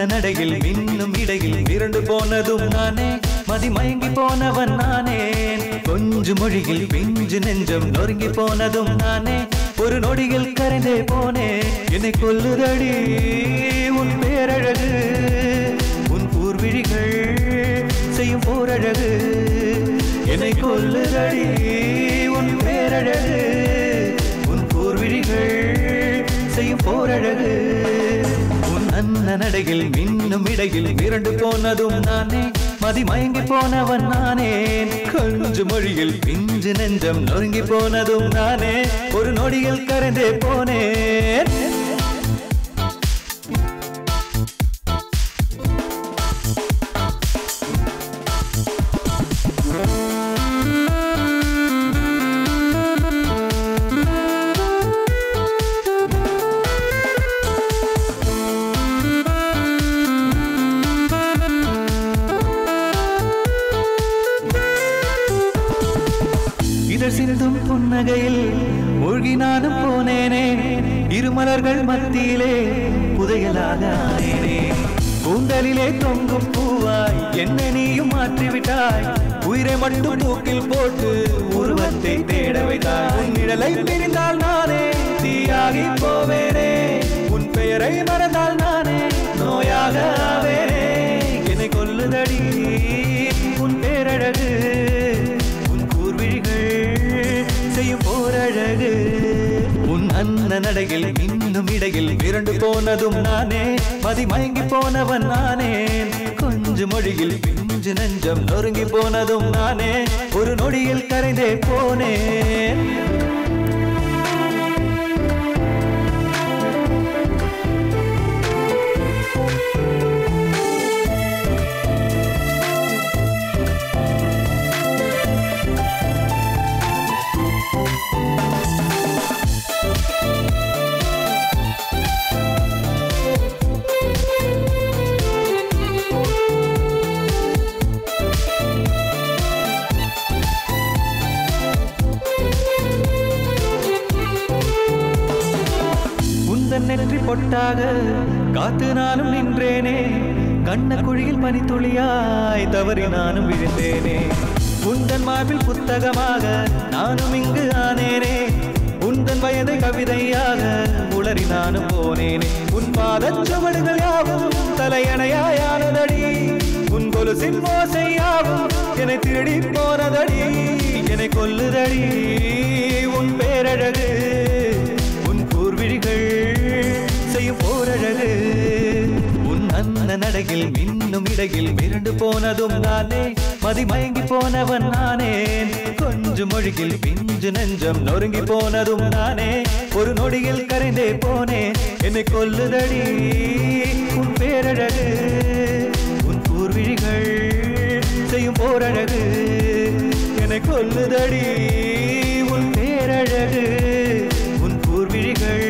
நடையில் மின்னும் இடையில் இரண்டு போனதும் நானே மதிமயங்கி போனவன் நானே கொஞ்சு மொழியில் பிஞ்சு நெஞ்சம் நொறுங்கி போனதும் நானே ஒரு நொடியில் கரைந்தே போனே என்னை கொல்லுதடி உன் பேரழகு உன் பூர்விழிகள் செய்யும் போரழகு என்னை கொல்லுதடி உன் பேரழகு உன் பூர்விழிகள் செய்யும் போரழகு உன் அன்ன நடையில் மின்னும் இடையில் மிரண்டு போனதும் நானே மதிமயங்கி போனவன் நானே கொஞ்சு மொழியில் பிஞ்சு நெஞ்சம் நொறுங்கி போனதும் நானே ஒரு நொடியில் கரைந்தே போனேன் இதழ் சிந்தும் புன்னகையில் மூழ்கி நானும் போனேனே இருமலர்கள் மத்தியிலே புதையலாக ஆனேனே கூந்தலிலே தொங்கும் பூவாய் என்ன நீயும் மாற்றிவிட்டாய் உயிரை மட்டும் தூக்கில் போட்டு உருவத்தை தேட வைத்தாய் உன் நிழலை பிரிந்தால் நானே தீயாகி போவேனே உன் பெயரை மறந்தால் நானே நோயாக ஆவேனே என்னை கொல்லுதடி உன் பேரழகு உன் கூர்விழிகள் செய்யும் போரழகு உன் அன்ன நடையில் இன்னும் இடையில் மிரண்டு போனதும் நானே மதிமயங்கி போனவன் நானே கொஞ்சு மொழியில் பிஞ்சு நெஞ்சம் நொறுங்கி போனதும் நானே ஒரு நொடியில் கரைந்தே போனேன் உந்தன் நெற்றி பொட்டாக காத்து நானும் நின்றேனே கண்ண குழியில் பனித்துளியாய் தவறி நானும் விழுந்தேனே உந்தன் மார்பில் புத்தகமாக நானும் இங்கு ஆனேனே உந்தன் வயதை கவிதையாக உளறி நானும் போனேனே உன் பாதச் சுவடுகள் யாவும் தலையணையாயானதடி உன் கொலுசின் ஓசையாவும் என்னை திருடி போனதடி என்னை கொல்லுதடி உன் பேரழகு உன் கூர்விழிகள் செய்யும் போரழகு உன் அன்ன நடையில் மின்னும் இடையில் மிரண்டு போனதும் நானே மதிமயங்கி போனவன் நானே கொஞ்சு மொழியில் பிஞ்சு நெஞ்சம் நொறுங்கி போனதும் நானே ஒரு நொடியில் கரைந்தே போனேன் என்னை கொல்லுதடி உன் பேரழகு உன் கூர்விழிகள் செய்யும் போரழகு என்னை கொல்லுதடி உன் பேரழகு உன் கூர்விழிகள்